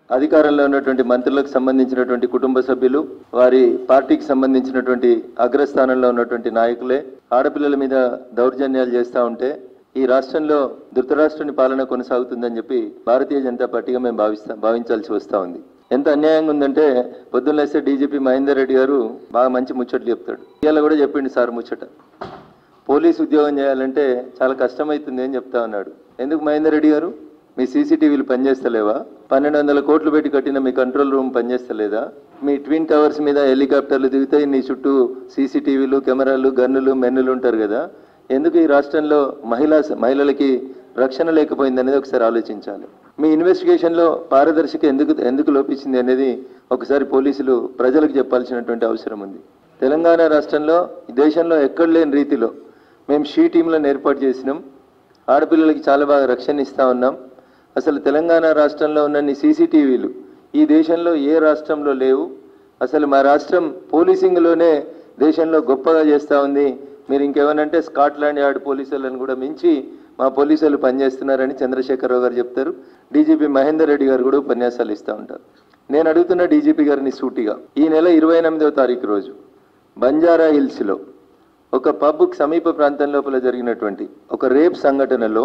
అధికారంలో ఉన్నటువంటి మంత్రులకు సంబంధించినటువంటి కుటుంబ సభ్యులు వారి పార్టీకి సంబంధించినటువంటి అగ్రస్థానంలో ఉన్నటువంటి నాయకులే ఆడపిల్లల మీద దౌర్జన్యాలు చేస్తూ ఉంటే ఈ రాష్ట్రంలో ధృతరాష్ట్రుని పాలన కొనసాగుతుందని చెప్పి భారతీయ జనతా పార్టీగా మేము భావిస్తాం భావించాల్సి వస్తూ ఉంది ఎంత అన్యాయంగా ఉందంటే పొద్దున్న లేస్తే డీజీపీ మహేందర్ రెడ్డి గారు బాగా మంచి ముచ్చట్లు చెప్తాడు ఇవాళ కూడా చెప్పిండు సార్ ముచ్చట పోలీస్ ఉద్యోగం చేయాలంటే చాలా కష్టమవుతుంది అని చెప్తా ఉన్నాడు ఎందుకు మహేందర్ రెడ్డి గారు మీ సీసీటీవీలు పనిచేస్తలేవా పన్నెండు వందల కోట్లు పెట్టి కట్టిన మీ కంట్రోల్ రూమ్ పనిచేస్తలేదా మీ ట్విన్ టవర్స్ మీద హెలికాప్టర్లు దిగుతాయి నీ చుట్టూ సీసీటీవీలు కెమెరాలు గన్నులు మెన్నులు ఉంటారు కదా ఎందుకు ఈ రాష్ట్రంలో మహిళా మహిళలకి రక్షణ లేకపోయింది అనేది ఒకసారి ఆలోచించాలి మీ ఇన్వెస్టిగేషన్లో పారదర్శక ఎందుకు ఎందుకు లోపించింది అనేది ఒకసారి పోలీసులు ప్రజలకు చెప్పాల్సినటువంటి అవసరం ఉంది తెలంగాణ రాష్ట్రంలో ఈ దేశంలో ఎక్కడ లేని రీతిలో మేము షీ టీంలను ఏర్పాటు చేసినాం ఆడపిల్లలకి చాలా బాగా రక్షణ ఇస్తా ఉన్నాం అసలు తెలంగాణ రాష్ట్రంలో ఉన్న సీసీటీవీలు ఈ దేశంలో ఏ రాష్ట్రంలో లేవు అసలు మా రాష్ట్రం పోలీసింగ్లోనే దేశంలో గొప్పగా చేస్తూ ఉంది మీరు ఇంకేమనంటే స్కాట్లాండ్ యార్డ్ పోలీసులను కూడా మించి మా పోలీసులు పనిచేస్తున్నారని చంద్రశేఖరరావు గారు చెప్తారు డీజీపీ మహేందర్ రెడ్డి గారు కూడా ఉపన్యాసాలు ఇస్తూ ఉంటారు నేను అడుగుతున్న డీజీపీ గారిని సూటిగా ఈ నెల ఇరవై ఎనిమిదవ తారీఖు రోజు బంజారా హిల్స్లో ఒక పబ్కు సమీప ప్రాంతం లోపల జరిగినటువంటి ఒక రేప్ సంఘటనలో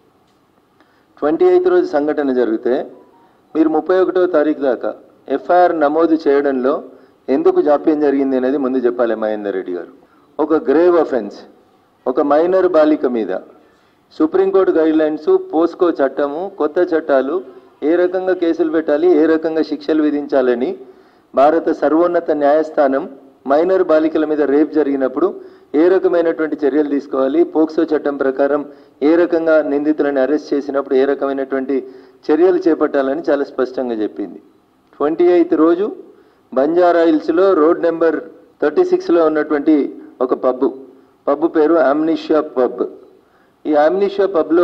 ట్వంటీ ఎయిత్ రోజు సంఘటన జరిగితే మీరు ముప్పై ఒకటో తారీఖు దాకా ఎఫ్ఐఆర్ నమోదు చేయడంలో ఎందుకు జాప్యం జరిగింది అనేది ముందు చెప్పాలి మహేందర్ రెడ్డి గారు ఒక గ్రేవ్ అఫెన్స్ ఒక మైనర్ బాలిక మీద సుప్రీంకోర్టు గైడ్ లైన్స్ పోస్కో చట్టము కొత్త చట్టాలు ఏ రకంగా కేసులు పెట్టాలి ఏ రకంగా శిక్షలు విధించాలని భారత సర్వోన్నత న్యాయస్థానం మైనర్ బాలికల మీద రేప్ జరిగినప్పుడు ఏ రకమైనటువంటి చర్యలు తీసుకోవాలి పోక్సో చట్టం ప్రకారం ఏ రకంగా నిందితులను అరెస్ట్ చేసినప్పుడు ఏ రకమైనటువంటి చర్యలు చేపట్టాలని చాలా స్పష్టంగా చెప్పింది ట్వంటీ ఎయిత్ రోజు బంజారా హిల్స్లో రోడ్ నెంబర్ థర్టీ సిక్స్లో ఉన్నటువంటి ఒక పబ్బు పబ్బు పేరు అమ్నిషియా పబ్ ఈ అమ్నిషియా పబ్లో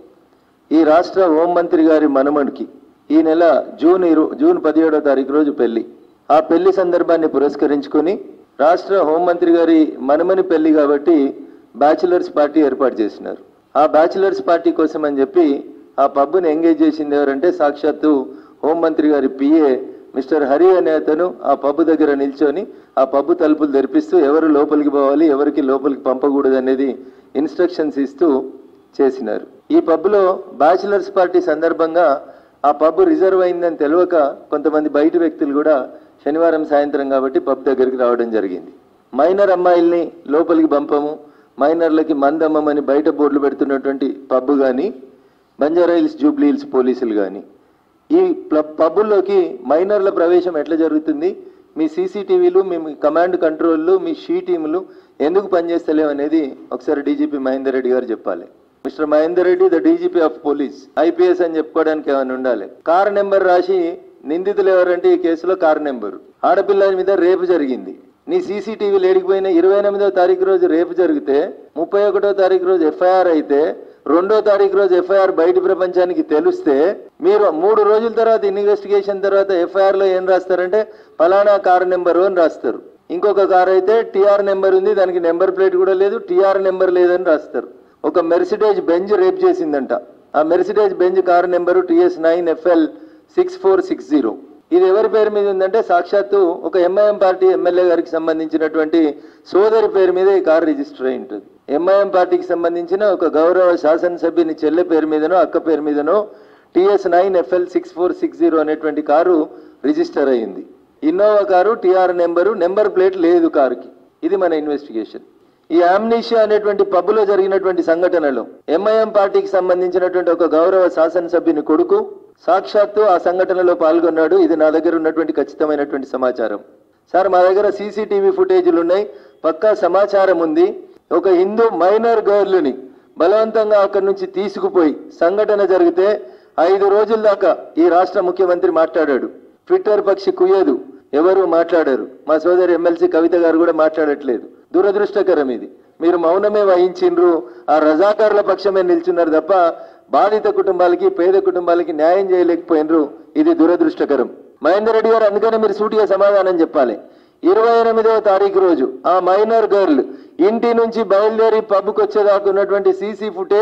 ఈ రాష్ట్ర హోంమంత్రి గారి మనమడికి ఈ నెల జూన్ ఇరు జూన్ పదిహేడో తారీఖు రోజు పెళ్లి ఆ పెళ్లి సందర్భాన్ని పురస్కరించుకొని రాష్ట్ర హోంమంత్రి గారి మనమని పెళ్లి కాబట్టి బ్యాచిలర్స్ పార్టీ ఏర్పాటు చేసినారు ఆ బ్యాచిలర్స్ పార్టీ కోసం అని చెప్పి ఆ పబ్ని ఎంగేజ్ చేసింది ఎవరంటే సాక్షాత్తు హోంమంత్రి గారి పిఏ మిస్టర్ హరి అనే అతను ఆ పబ్బు దగ్గర నిల్చొని ఆ పబ్బు తలుపులు తెరిపిస్తూ ఎవరు లోపలికి పోవాలి ఎవరికి లోపలికి పంపకూడదు అనేది ఇన్స్ట్రక్షన్స్ ఇస్తూ చేసినారు ఈ పబ్లో బ్యాచిలర్స్ పార్టీ సందర్భంగా ఆ పబ్ రిజర్వ్ అయిందని తెలియక కొంతమంది బయట వ్యక్తులు కూడా శనివారం సాయంత్రం కాబట్టి పబ్ దగ్గరికి రావడం జరిగింది మైనర్ అమ్మాయిల్ని లోపలికి పంపము మైనర్లకి మందమ్మని బయట బోర్డులు పెడుతున్నటువంటి పబ్ కానీ బంజారా హిల్స్ జూబ్లీ హిల్స్ పోలీసులు కానీ ఈ ప్ల- పబ్బుల్లోకి మైనర్ల ప్రవేశం ఎట్లా జరుగుతుంది మీ సీసీటీవీలు మీ మీ కమాండ్ కంట్రోల్లు మీ షీ టీములు ఎందుకు పనిచేస్తలేవు అనేది ఒకసారి డీజీపీ మహేందర్ రెడ్డి గారు చెప్పాలి Mister Mahender Reddy the DGP of police IPS అని చెప్పుకోవడానికి ఏమైనా ఉండాలి కార్ నెంబర్ రాసి నిందితులు ఎవరంటే ఈ కేసులో కార్ నెంబరు ఆడపిల్ల మీద రేపు జరిగింది నీ సీసీటీవీ లేడిపోయిన ఇరవై ఎనిమిదో తారీఖు రోజు రేపు జరిగితే ముప్పై ఒకటో తారీఖు రోజు ఎఫ్ఐఆర్ అయితే రెండో తారీఖు రోజు ఎఫ్ఐఆర్ బయటి ప్రపంచానికి తెలిస్తే మీరు మూడు రోజుల తర్వాత ఇన్వెస్టిగేషన్ తర్వాత ఎఫ్ఐఆర్ లో ఏం రాస్తారంటే ఫలానా కారు నెంబరు అని రాస్తారు ఇంకొక కార్ అయితే టీఆర్ నెంబర్ ఉంది దానికి నెంబర్ ప్లేట్ కూడా లేదు టీఆర్ నెంబర్ లేదని రాస్తారు ఒక మెర్సిడేజ్ బెంజ్ రేప్ చేసిందంట ఆ Mercedes Benz car number TS nine FL six four six zero ఇది ఎవరి పేరు మీద ఉందంటే సాక్షాత్తు ఒక ఎంఐఎం పార్టీ ఎమ్మెల్యే గారికి సంబంధించినటువంటి సోదరి పేరు మీద ఈ కారు రిజిస్టర్ అయి ఉంటుంది ఎంఐఎం పార్టీకి సంబంధించిన ఒక గౌరవ శాసనసభ్యుని చెల్లె పేరు మీదనో అక్క పేరు మీదనో TS nine FL six four six zero అనేటువంటి కారు రిజిస్టర్ అయింది Innova car TR number number plate లేదు కారుకి ఇది మన ఇన్వెస్టిగేషన్ ఈ ఆమ్నీషియా అనేటువంటి పబ్బులో జరిగినటువంటి సంఘటనలో ఎంఐఎం పార్టీకి సంబంధించినటువంటి ఒక గౌరవ శాసనసభ్యుని కొడుకు సాక్షాత్తు ఆ సంఘటనలో పాల్గొన్నాడు ఇది నా దగ్గర ఉన్నటువంటి ఖచ్చితమైనటువంటి సమాచారం సార్ మా దగ్గర సీసీటీవీ ఫుటేజీలు ఉన్నాయి పక్కా సమాచారం ఉంది ఒక హిందూ మైనర్ గర్ల్ని బలవంతంగా అక్కడి నుంచి తీసుకుపోయి సంఘటన జరిగితే ఐదు రోజుల దాకా ఈ రాష్ట్ర ముఖ్యమంత్రి మాట్లాడాడు ట్విట్టర్ పక్షి కుయ్యదు ఎవరు మాట్లాడారు మా సోదరి ఎమ్మెల్సీ కవిత గారు కూడా మాట్లాడట్లేదు దురదృష్టకరం ఇది మీరు మౌనమే వహించిండ్రు ఆ రజాకారుల పక్షమే నిల్చున్నారు తప్ప బాధిత కుటుంబాలకి పేద కుటుంబాలకి న్యాయం చేయలేకపోయినరు ఇది దురదృష్టకరం మహేందర్ రెడ్డి గారు అందుకనే మీరు సూటిగా సమాధానం చెప్పాలి ఇరవై ఎనిమిదవ తారీఖు రోజు ఆ మైనర్ గర్ల్ ఇంటి నుంచి బయలుదేరి పబ్కి వచ్చేదాకా ఉన్నటువంటి సీసీ ఫుటేజ్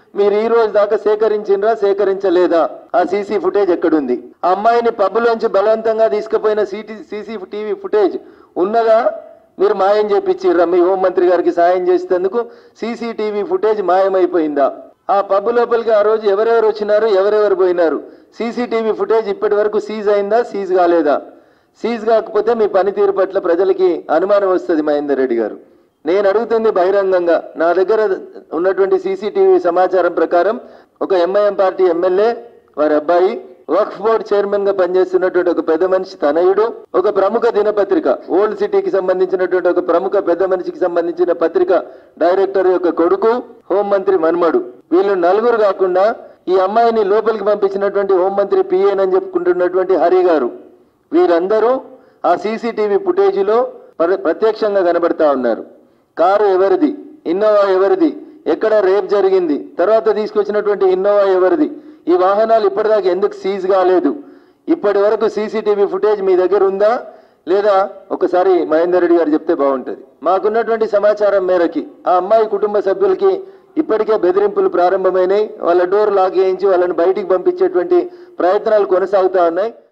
మీరు ఈ రోజు దాకా సేకరించిండ్రా సేకరించలేదా ఆ సీసీ ఫుటేజ్ ఎక్కడుంది ఆ అమ్మాయిని పబ్బులోంచి బలవంతంగా తీసుకుపోయిన సిటీ సీసీ టీవీ ఫుటేజ్ ఉన్నదా మీరు మాయం చేపించిర్రా మీ హోంమంత్రి గారికి సాయం చేసేందుకు సీసీటీవీ ఫుటేజ్ మాయమైపోయిందా ఆ పబ్ లోపలికి ఆ రోజు ఎవరెవరు వచ్చినారు ఎవరెవరు పోయినారు సీసీటీవీ ఫుటేజ్ ఇప్పటి వరకు సీజ్ అయిందా సీజ్ కాలేదా సీజ్ కాకపోతే మీ పనితీరు పట్ల ప్రజలకి అనుమానం వస్తుంది మహేందర్ రెడ్డి గారు నేను అడుగుతుంది బహిరంగంగా నా దగ్గర ఉన్నటువంటి సీసీటీవీ సమాచారం ప్రకారం ఒక ఎంఐఎం పార్టీ ఎమ్మెల్యే వారి అబ్బాయి వక్ఫ్ బోర్డ్ చైర్మన్ గా పనిచేస్తున్నటువంటి ఒక పెద్ద మనిషి తనయుడు ఒక ప్రముఖ దినపత్రిక ఓల్డ్ సిటీకి సంబంధించినటువంటి ఒక ప్రముఖ పెద్ద మనిషికి సంబంధించిన పత్రిక డైరెక్టర్ యొక్క కొడుకు హోంమంత్రి మన్మడు వీళ్ళు నలుగురు కాకుండా ఈ అమ్మాయిని లోపలికి పంపించినటువంటి హోంమంత్రి పిఏన్ అని చెప్పుకుంటున్నటువంటి హరి గారు వీరందరూ ఆ సీసీటీవీ ఫుటేజీలో ప్ర- ప్రత్యక్షంగా కనబడతా ఉన్నారు కారు ఎవరిది ఇన్నోవా ఎవరిది ఎక్కడ రేప్ జరిగింది తర్వాత తీసుకొచ్చినటువంటి ఇన్నోవా ఎవరిది ఈ వాహనాలు ఇప్పటిదాకా ఎందుకు సీజ్ కాలేదు ఇప్పటి వరకు సీసీటీవీ ఫుటేజ్ మీ దగ్గర ఉందా లేదా ఒకసారి మహేందర్ రెడ్డి గారు చెప్తే బాగుంటుంది మాకున్నటువంటి సమాచారం మేరకి ఆ అమ్మాయి కుటుంబ సభ్యులకి ఇప్పటికే బెదిరింపులు ప్రారంభమైనాయి వాళ్ళ డోర్ లాక్ చేయించి వాళ్ళని బయటికి పంపించేటువంటి ప్రయత్నాలు కొనసాగుతా ఉన్నాయి